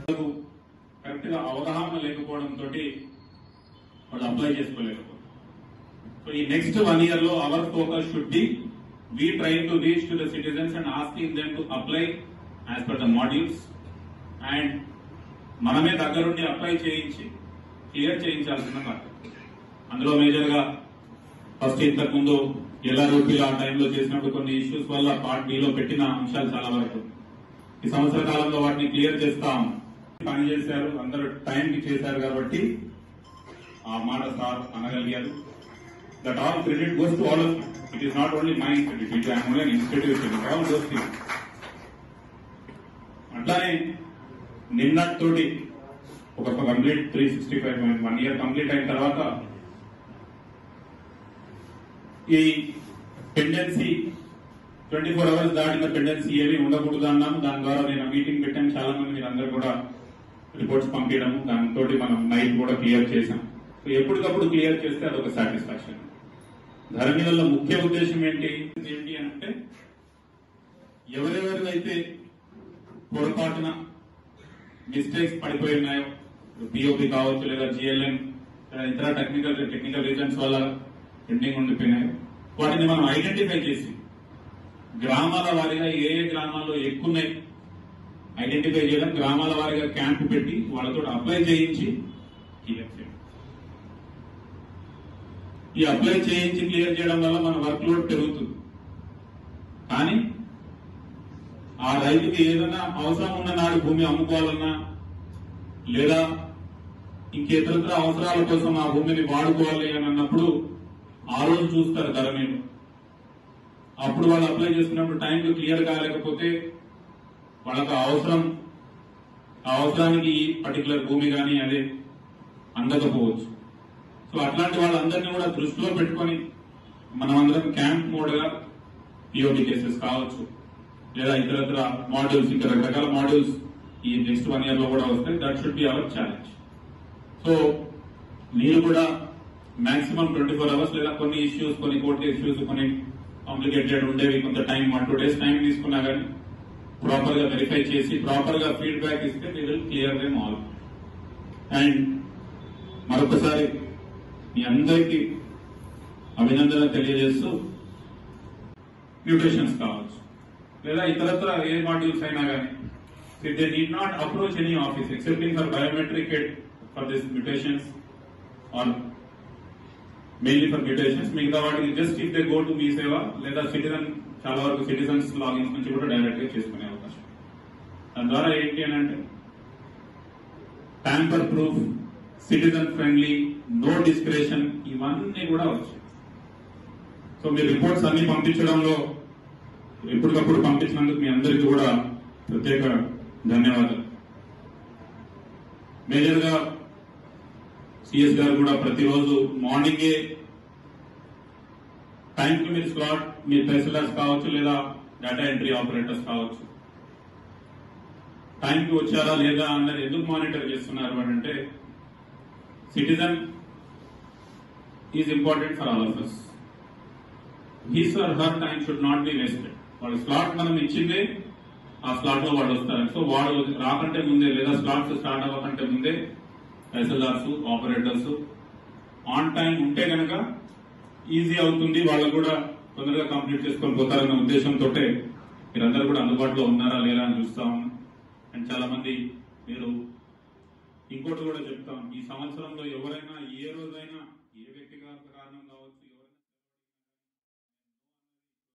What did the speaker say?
correct గా అవగాహన లేకపోవడంతో వాళ్ళు అప్లై చేసుకోలేకపోతారు సో ఈ నెక్స్ట్ వన్ ఇయర్ లో our focus should be we try to reach to the citizens and asking them to apply as per the modules and మనమే దగ్గరుండి అప్లై చేయించి క్లియర్ చేయించాల్సిన బాధ్యత అందులో మేజర్ గా ఫస్ట్ ఇంతకు ముందు ఎలా రూపీలు ఆ టైంలో చేసినప్పుడు కొన్ని ఇష్యూస్ వల్ల పార్ట్ బిలో పెట్టిన అంశాలు చాలా వరకు ఈ సంవత్సర కాలంలో వాటిని క్లియర్ చేస్తాం పని చేశారు అందరూ టైంకి చేశారు కాబట్టి ఆ మాట సార్ అనగలిగారు that all credit goes to all of it is not only my credit it I'm only institution all goes to అట్లానే నిన్నటితోటి ఒక complete three sixty five one year complete అయిన తర్వాత ఈ పెండెన్సీ ట్వంటీ ఫోర్ అవర్స్ దాటిన pendency ఏమీ ఉండకూడదు అన్నాము దాని ద్వారా నేను మీటింగ్ పెట్టాను చాలా మంది మీరు అందరూ కూడా రిపోర్ట్స్ పంపించడము దాంతో మనం నైట్ కూడా క్లియర్ చేశాం సో ఎప్పటికప్పుడు క్లియర్ చేస్తే అదొక సాటిస్ఫాక్షన్ ధరణి వల్ల ముఖ్య ఉద్దేశం ఏంటి ఏంటి అంటే ఎవరెవరివైతే పొరపాటున మిస్టేక్స్ పడిపోయి ఉన్నాయో పిఓపి కావచ్చు లేదా జిఎల్ఎం ఇతర టెక్నికల్ టెక్నికల్ రీజన్స్ వల్ల పెండింగ్ ఉండిపోయినాయి వాటిని మనం ఐడెంటిఫై చేసి గ్రామాల వారీగా ఏ ఏ గ్రామాల్లో ఎక్కువ ఉన్నాయి ఐడెంటిఫై చేయడం గ్రామాల వారీగా క్యాంప్ పెట్టి వాళ్ళతో అప్లై చేయించి క్లియర్ చేయడం ఈ అప్లై చేయించి క్లియర్ చేయడం వల్ల మన వర్క్ లోడ్ పెరుగుతుంది కానీ ఆ రైతుకి ఏదైనా అవసరం ఉన్న నాడు భూమి అమ్ముకోవాలన్నా లేదా ఇంకేతరత్ర అవసరాల కోసం ఆ భూమిని వాడుకోవాలి అని అన్నప్పుడు ఆ రోజు చూస్తారు ధర మీద అప్పుడు వాళ్ళు అప్లై చేసుకున్నప్పుడు టైంకి క్లియర్ కాలేకపోతే వాళ్ళకి ఆ అవసరం ఆ అవసరానికి ఈ పర్టికులర్ భూమి కానీ అదే అందకపోవచ్చు సో అట్లాంటి వాళ్ళందరినీ కూడా దృష్టిలో పెట్టుకొని మనమందరం క్యాంప్ మోడ్ గా పిఓడి కేసెస్ కావచ్చు లేదా ఇతరత్ర మాడ్యూల్స్ ఇంకా రకరకాల మాడ్యూల్స్ ఈ నెక్స్ట్ వన్ ఇయర్ లో కూడా వస్తాయి that should be our challenge so మీరు కూడా మాక్సిమం ట్వంటీ ఫోర్ అవర్స్ లేదా కొన్ని ఇష్యూస్ కొన్ని కోర్టు ఇష్యూస్ కొన్ని కాంప్లికేటెడ్ ఉండేవి కొంత time one two days time తీసుకున్నా కానీ ప్రాపర్ గా వెరిఫై చేసి ప్రాపర్ గా ఫీడ్బ్యాక్ ఇస్తే మీ will clear them all and మరొకసారి మీ అందరికీ అభినందన తెలియజేస్తూ మ్యూటేషన్స్ కావచ్చు లేదా ఇతరత్ర ఏ మాడ్యూల్స్ అయినా కానీ they need not approach any office excepting for biometric for this mutations or mainly for mutations మిగతా వాటికి just if they go to Mee Seva లేదా సిటిజన్ చాలా వరకు సిటిజన్స్ లాగిన్స్ నుంచి కూడా డైరెక్ట్ గా చేసుకునే అవకాశం దాని ద్వారా ఏంటి అని అంటే tamper proof citizen friendly no discretion ఇవన్నీ కూడా వచ్చాయి సో మీ రిపోర్ట్స్ అన్ని పంపించడంలో ఎప్పటికప్పుడు పంపించినందుకు మీ అందరికీ కూడా ప్రత్యేక ధన్యవాదాలు మేజర్ గా సిఎస్ గారు కూడా ప్రతిరోజు మార్నింగే టైంకి మీరు స్లాట్ మీ తహసీల్దార్స్ కావచ్చు లేదా డేటా ఎంట్రీ ఆపరేటర్స్ కావచ్చు టైంకి వచ్చారా లేదా అన్నది ఎందుకు మానిటర్ చేస్తున్నారు అని అంటే citizen is important for all of us his or her time should not be wasted వాళ్ళ స్లాట్ మనం ఇచ్చిందే ఆ స్లాట్ లో వాళ్ళు వస్తారు సో వాడు రాకంటే ముందే లేదా స్లాట్స్ స్టార్ట్ అవ్వకంటే ముందే ఎస్ఎల్ఆర్స్ ఆపరేటర్స్ ఆన్ టైం ఉంటే కనుక ఈజీ అవుతుంది వాళ్ళు కూడా తొందరగా కంప్లీట్ చేసుకొని పోతారన్న ఉద్దేశంతో మీరందరూ కూడా అందుబాటులో ఉన్నారా లేదా అని చూస్తాం అండ్ చాలా మంది మీరు ఇంకోటి కూడా చెప్తాం ఈ సంవత్సరంలో ఎవరైనా ఏ రోజైనా ఏ వ్యక్తిగత కారణం కావచ్చు